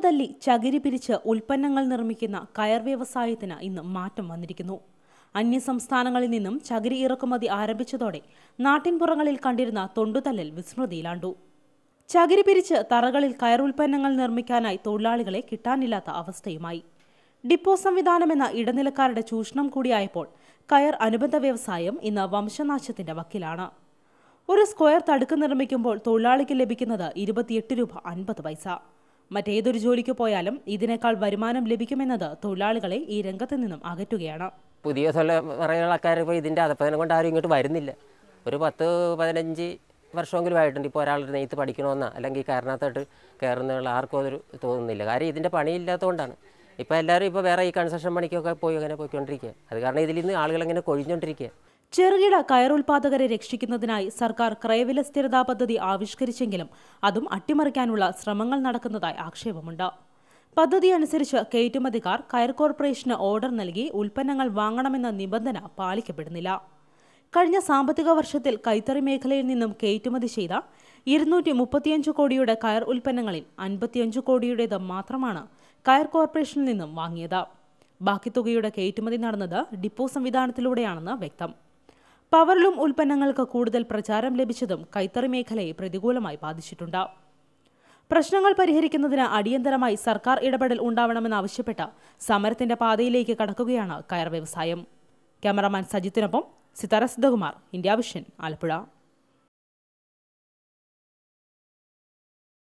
തല്ലി ചകിരി പിരിച്ച് ഉൽപ്പന്നങ്ങൾ നിർമ്മിക്കുന്ന കയർ വ്യവസായത്തിന് ഇന്ന് മാറ്റം വന്നിരിക്കുന്നു അന്യസംസ്ഥാനങ്ങളിൽ നിന്നും ചകിരി ഇറക്കുമതി ആരംഭിച്ചതോടെ നാട്ടിൻപുറങ്ങളിൽ കണ്ടിരുന്ന തൊണ്ടുതല്ലൽ വിസ്മൃതിയിലാണ്ടു ചകിരി പിരിച്ച് തറകളിൽ കയർ ഉൽപ്പന്നങ്ങൾ നിർമ്മിക്കാനായി തൊഴിലാളികളെ കിട്ടാനില്ലാത്ത അവസ്ഥയുമായി ഡിപ്പോ സംവിധാനം എന്ന ഇടനിലക്കാരുടെ ചൂഷണം കൂടിയായപ്പോൾ കയർ അനുബന്ധ വ്യവസായം ഇന്ന് വംശനാശത്തിന്റെ വക്കിലാണ് ഒരു സ്ക്വയർ തടുക്ക് നിർമ്മിക്കുമ്പോൾ തൊഴിലാളിക്ക് ലഭിക്കുന്നത് ഇരുപത്തിയെട്ട് രൂപ അൻപത് പൈസ മറ്റേതൊരു ജോലിക്ക് പോയാലും ഇതിനേക്കാൾ വരുമാനം ലഭിക്കുമെന്നത് തൊഴിലാളികളെ ഈ രംഗത്ത് നിന്നും അകറ്റുകയാണ് പുതിയ തലമുറകളക്കാർ ഇപ്പോൾ ഇതിൻ്റെ അതപ്പതിനെ കൊണ്ട് ആരും ഇങ്ങോട്ട് വരുന്നില്ല ഒരു പത്ത് പതിനഞ്ച് വർഷമെങ്കിലും ആയിട്ടുണ്ട് ഇപ്പോൾ ഒരാൾ നെയ്ത്ത് പഠിക്കണമെന്നോ അല്ലെങ്കിൽ കാരണത്തായിട്ട് കയറുന്നുള്ള ആർക്കും അതൊരു തോന്നുന്നില്ല കാര്യം ഇതിൻ്റെ പണിയില്ലാത്തതുകൊണ്ടാണ് ഇപ്പോൾ എല്ലാവരും ഇപ്പോൾ വേറെ ഈ കൺസ്ട്രക്ഷൻ പണിക്കൊക്കെ പോയി അങ്ങനെ പോയിക്കൊണ്ടിരിക്കുക അത് കാരണം ഇതിൽ നിന്ന് ആളുകൾ ഇങ്ങനെ കൊഴിഞ്ഞുകൊണ്ടിരിക്കുക ചെറുകിട കയർ ഉൽപാദകരെ രക്ഷിക്കുന്നതിനായി സർക്കാർ ക്രയവില സ്ഥിരതാ പദ്ധതി ആവിഷ്കരിച്ചെങ്കിലും അതും അട്ടിമറിക്കാനുള്ള ശ്രമങ്ങൾ നടക്കുന്നതായി ആക്ഷേപമുണ്ട് പദ്ധതി അനുസരിച്ച് കയറ്റുമതിക്കാർ കയർ കോർപ്പറേഷന് ഓർഡർ നൽകി ഉൽപ്പന്നങ്ങൾ വാങ്ങണമെന്ന നിബന്ധന പാലിക്കപ്പെടുന്നില്ല കഴിഞ്ഞ സാമ്പത്തിക വർഷത്തിൽ കൈത്തറി മേഖലയിൽ നിന്നും കയറ്റുമതി ചെയ്ത ഇരുന്നൂറ്റി മുപ്പത്തിയഞ്ച് കോടിയുടെ കയർ ഉൽപ്പന്നങ്ങളിൽ അൻപത്തിയഞ്ച് കോടിയുടേത് മാത്രമാണ് കയർ കോർപ്പറേഷനിൽ നിന്നും വാങ്ങിയത് ബാക്കി തുകയുടെ കയറ്റുമതി നടന്നത് ഡിപ്പോ സംവിധാനത്തിലൂടെയാണെന്ന് വ്യക്തം പവർലൂം ഉൽപ്പന്നങ്ങൾക്ക് കൂടുതൽ പ്രചാരം ലഭിച്ചതും കൈത്തറി മേഖലയെ പ്രതികൂലമായി ബാധിച്ചിട്ടുണ്ട് പ്രശ്നങ്ങൾ പരിഹരിക്കുന്നതിന് അടിയന്തരമായി സർക്കാർ ഇടപെടൽ ഉണ്ടാവണമെന്നാവശ്യപ്പെട്ട് സമരത്തിന്റെ പാതയിലേക്ക് കടക്കുകയാണ് കയർ വ്യവസായം ക്യാമറാമാൻ സജിത്തിനൊപ്പം സിതാര സിദ്ധകുമാർ ഇന്ത്യ വിഷൻ ആലപ്പുഴ